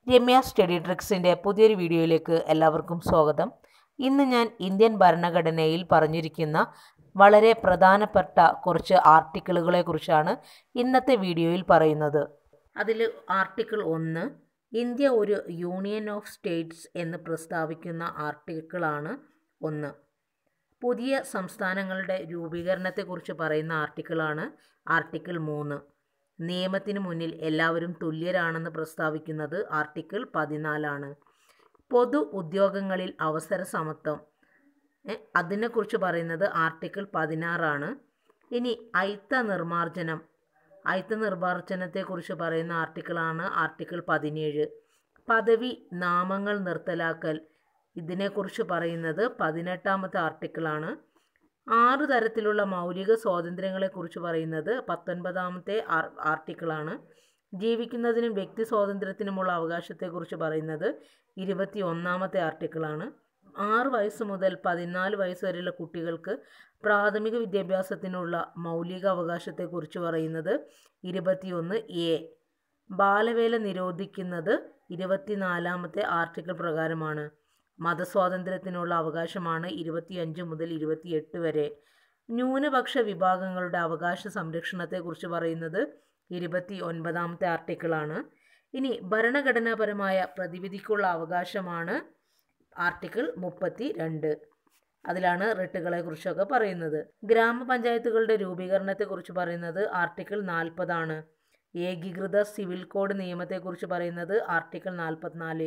Ramya study ട്രിക്സിൻ്റെ പുതിയൊരു വീഡിയോയിലേക്ക് എല്ലാവർക്കും സ്വാഗതം ഇന്ന് ഞാൻ ഇന്ത്യൻ ഭരണഘടനയിൽ പറഞ്ഞിരിക്കുന്ന വളരെ പ്രധാനപ്പെട്ട കുറച്ച് ആർട്ടിക്കിളുകളെ കുറിച്ചാണ് ഇന്നത്തെ വീഡിയോയിൽ പറയുന്നത് അതിൽ ആർട്ടിക്കിൾ ഒന്ന് ഇന്ത്യ ഒരു യൂണിയൻ ഓഫ് സ്റ്റേറ്റ്സ് എന്ന് പ്രസ്താവിക്കുന്ന ആർട്ടിക്കിളാണ് ഒന്ന് പുതിയ സംസ്ഥാനങ്ങളുടെ രൂപീകരണത്തെക്കുറിച്ച് പറയുന്ന ആർട്ടിക്കിളാണ് ആർട്ടിക്കിൾ മൂന്ന് നിയമത്തിന് മുന്നിൽ എല്ലാവരും തുല്യരാണെന്ന് പ്രസ്താവിക്കുന്നത് ആർട്ടിക്കിൾ പതിനാലാണ് പൊതു ഉദ്യോഗങ്ങളിൽ അവസര സമത്വം ഏ, അതിനെക്കുറിച്ച് പറയുന്നത് ആർട്ടിക്കിൾ പതിനാറാണ് ഇനി അയിത്ത നിർമ്മാർജ്ജനം അയിത്ത നിർമ്മാർജ്ജനത്തെക്കുറിച്ച് പറയുന്ന ആർട്ടിക്കിളാണ് ആർട്ടിക്കിൾ പതിനേഴ് പദവി നാമങ്ങൾ നിർത്തലാക്കൽ ഇതിനെക്കുറിച്ച് പറയുന്നത് പതിനെട്ടാമത്തെ ആർട്ടിക്കിളാണ് ആറ് തരത്തിലുള്ള മൗലിക സ്വാതന്ത്ര്യങ്ങളെക്കുറിച്ച് പറയുന്നത് പത്തൊൻപതാമത്തെ ആർ ആർട്ടിക്കിളാണ് ജീവിക്കുന്നതിനും വ്യക്തി സ്വാതന്ത്ര്യത്തിനുമുള്ള അവകാശത്തെക്കുറിച്ച് പറയുന്നത് ഇരുപത്തി ഒന്നാമത്തെ ആർട്ടിക്കിളാണ് ആറ് വയസ്സ് മുതൽ പതിനാല് വയസ്സ് വരെയുള്ള കുട്ടികൾക്ക് പ്രാഥമിക വിദ്യാഭ്യാസത്തിനുള്ള മൗലിക അവകാശത്തെക്കുറിച്ച് പറയുന്നത് ഇരുപത്തിയൊന്ന് എ ബാലവേല നിരോധിക്കുന്നത് ഇരുപത്തിനാലാമത്തെ ആർട്ടിക്കിൾ പ്രകാരമാണ് മതസ്വാതന്ത്ര്യത്തിനുള്ള അവകാശമാണ് ഇരുപത്തിയഞ്ച് മുതൽ ഇരുപത്തിയെട്ട് വരെ ന്യൂനപക്ഷ വിഭാഗങ്ങളുടെ അവകാശ സംരക്ഷണത്തെക്കുറിച്ച് പറയുന്നത് ഇരുപത്തി ഒൻപതാമത്തെ ആർട്ടിക്കിളാണ് ഇനി ഭരണഘടനാപരമായ പ്രതിവിധിക്കുള്ള അവകാശമാണ് ആർട്ടിക്കിൾ മുപ്പത്തി രണ്ട് അതിലാണ് റിട്ടുകളെ കുറിച്ചൊക്കെ പറയുന്നത് ഗ്രാമപഞ്ചായത്തുകളുടെ രൂപീകരണത്തെക്കുറിച്ച് പറയുന്നത് ആർട്ടിക്കിൾ നാൽപ്പതാണ് ഏകീകൃത സിവിൽ കോഡ് നിയമത്തെക്കുറിച്ച് പറയുന്നത് ആർട്ടിക്കിൾ നാൽപ്പത്തിനാല്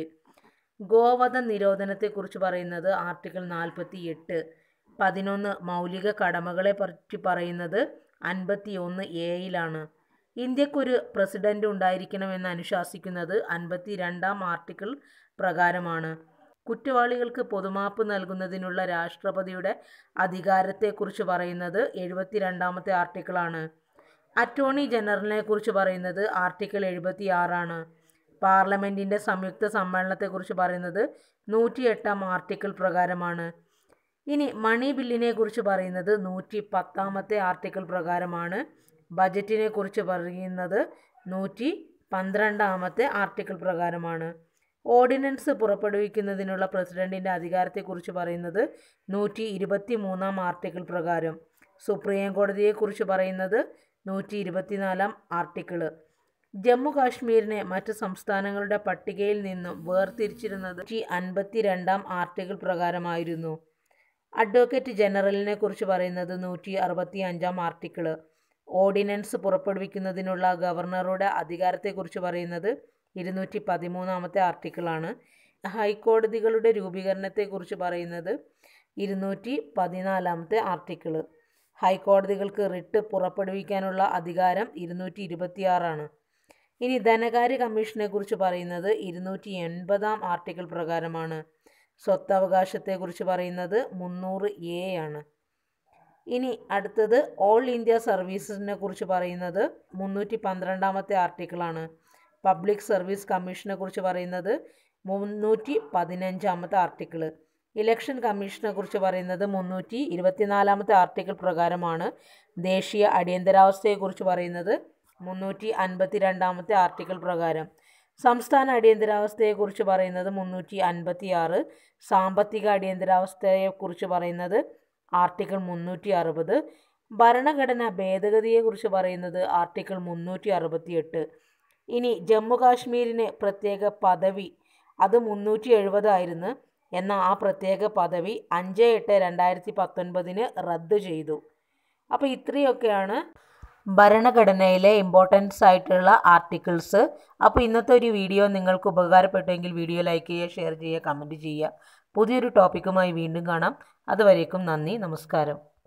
ഗോവധ നിരോധനത്തെക്കുറിച്ച് പറയുന്നത് ആർട്ടിക്കിൾ നാൽപ്പത്തി എട്ട് പതിനൊന്ന് മൗലിക കടമകളെ പറ്റി പറയുന്നത് അൻപത്തി ഒന്ന് എയിലാണ് ഇന്ത്യക്കൊരു പ്രസിഡന്റ് ഉണ്ടായിരിക്കണമെന്ന് അനുശാസിക്കുന്നത് അൻപത്തി രണ്ടാം ആർട്ടിക്കിൾ പ്രകാരമാണ് കുറ്റവാളികൾക്ക് പൊതുമാപ്പ് നൽകുന്നതിനുള്ള രാഷ്ട്രപതിയുടെ അധികാരത്തെക്കുറിച്ച് പറയുന്നത് എഴുപത്തിരണ്ടാമത്തെ ആർട്ടിക്കിളാണ് അറ്റോർണി ജനറലിനെ കുറിച്ച് പറയുന്നത് ആർട്ടിക്കിൾ എഴുപത്തി ആറാണ് പാർലമെൻറ്റിൻ്റെ സംയുക്ത സമ്മേളനത്തെക്കുറിച്ച് പറയുന്നത് നൂറ്റിയെട്ടാം ആർട്ടിക്കിൾ പ്രകാരമാണ് ഇനി മണി ബില്ലിനെ കുറിച്ച് പറയുന്നത് നൂറ്റി പത്താമത്തെ ആർട്ടിക്കിൾ പ്രകാരമാണ് ബജറ്റിനെ കുറിച്ച് പറയുന്നത് നൂറ്റി പന്ത്രണ്ടാമത്തെ ആർട്ടിക്കിൾ പ്രകാരമാണ് ഓർഡിനൻസ് പുറപ്പെടുവിക്കുന്നതിനുള്ള പ്രസിഡന്റിൻ്റെ അധികാരത്തെക്കുറിച്ച് പറയുന്നത് നൂറ്റി ഇരുപത്തി മൂന്നാം ആർട്ടിക്കിൾ പ്രകാരം സുപ്രീം കോടതിയെക്കുറിച്ച് പറയുന്നത് നൂറ്റി ഇരുപത്തിനാലാം ആർട്ടിക്കിള് ജമ്മു കാശ്മീരിനെ മറ്റ് സംസ്ഥാനങ്ങളുടെ പട്ടികയിൽ നിന്നും വേർതിരിച്ചിരുന്നത് നൂറ്റി അൻപത്തി രണ്ടാം ആർട്ടിക്കിൾ പ്രകാരമായിരുന്നു അഡ്വക്കേറ്റ് ജനറലിനെ കുറിച്ച് പറയുന്നത് നൂറ്റി അറുപത്തി അഞ്ചാം ആർട്ടിക്കിള് ഓർഡിനൻസ് പുറപ്പെടുവിക്കുന്നതിനുള്ള ഗവർണറുടെ അധികാരത്തെക്കുറിച്ച് പറയുന്നത് ഇരുന്നൂറ്റി പതിമൂന്നാമത്തെ ആർട്ടിക്കിളാണ് ഹൈക്കോടതികളുടെ രൂപീകരണത്തെക്കുറിച്ച് പറയുന്നത് ഇരുന്നൂറ്റി പതിനാലാമത്തെ ആർട്ടിക്കിള് ഹൈക്കോടതികൾക്ക് റിട്ട് പുറപ്പെടുവിക്കാനുള്ള അധികാരം ഇരുന്നൂറ്റി ഇരുപത്തിയാറാണ് ഇനി ധനകാര്യ കമ്മീഷനെ കുറിച്ച് പറയുന്നത് ഇരുന്നൂറ്റി എൺപതാം ആർട്ടിക്കിൾ പ്രകാരമാണ് സ്വത്തവകാശത്തെക്കുറിച്ച് പറയുന്നത് മുന്നൂറ് എ ആണ് ഇനി അടുത്തത് ഓൾ ഇന്ത്യ സർവീസസിനെ കുറിച്ച് പറയുന്നത് മുന്നൂറ്റി പന്ത്രണ്ടാമത്തെ ആർട്ടിക്കിളാണ് പബ്ലിക് സർവീസ് കമ്മീഷനെ കുറിച്ച് പറയുന്നത് മുന്നൂറ്റി പതിനഞ്ചാമത്തെ ആർട്ടിക്കിള് ഇലക്ഷൻ കമ്മീഷനെ കുറിച്ച് പറയുന്നത് മുന്നൂറ്റി ഇരുപത്തിനാലാമത്തെ ആർട്ടിക്കിൾ പ്രകാരമാണ് ദേശീയ അടിയന്തരാവസ്ഥയെക്കുറിച്ച് പറയുന്നത് മുന്നൂറ്റി അൻപത്തി രണ്ടാമത്തെ ആർട്ടിക്കിൾ പ്രകാരം സംസ്ഥാന അടിയന്തരാവസ്ഥയെക്കുറിച്ച് പറയുന്നത് മുന്നൂറ്റി അൻപത്തി ആറ് സാമ്പത്തിക അടിയന്തരാവസ്ഥയെക്കുറിച്ച് പറയുന്നത് ആർട്ടിക്കിൾ മുന്നൂറ്റി അറുപത് ഭരണഘടന ഭേദഗതിയെക്കുറിച്ച് പറയുന്നത് ആർട്ടിക്കിൾ മുന്നൂറ്റി അറുപത്തി എട്ട് ഇനി ജമ്മു കാശ്മീരിന് പ്രത്യേക പദവി അത് മുന്നൂറ്റി എഴുപതായിരുന്നു എന്നാൽ ആ പ്രത്യേക പദവി അഞ്ച് എട്ട് രണ്ടായിരത്തി പത്തൊൻപതിന് റദ്ദ് ചെയ്തു അപ്പോൾ ഇത്രയൊക്കെയാണ് ഭരണഘടനയിലെ ഇമ്പോർട്ടൻസ് ആയിട്ടുള്ള ആർട്ടിക്കിൾസ് അപ്പോൾ ഇന്നത്തെ ഒരു വീഡിയോ നിങ്ങൾക്ക് ഉപകാരപ്പെട്ടുവെങ്കിൽ വീഡിയോ ലൈക്ക് ചെയ്യുക ഷെയർ ചെയ്യുക കമൻറ്റ് ചെയ്യുക പുതിയൊരു ടോപ്പിക്കുമായി വീണ്ടും കാണാം അതുവരേക്കും നന്ദി നമസ്കാരം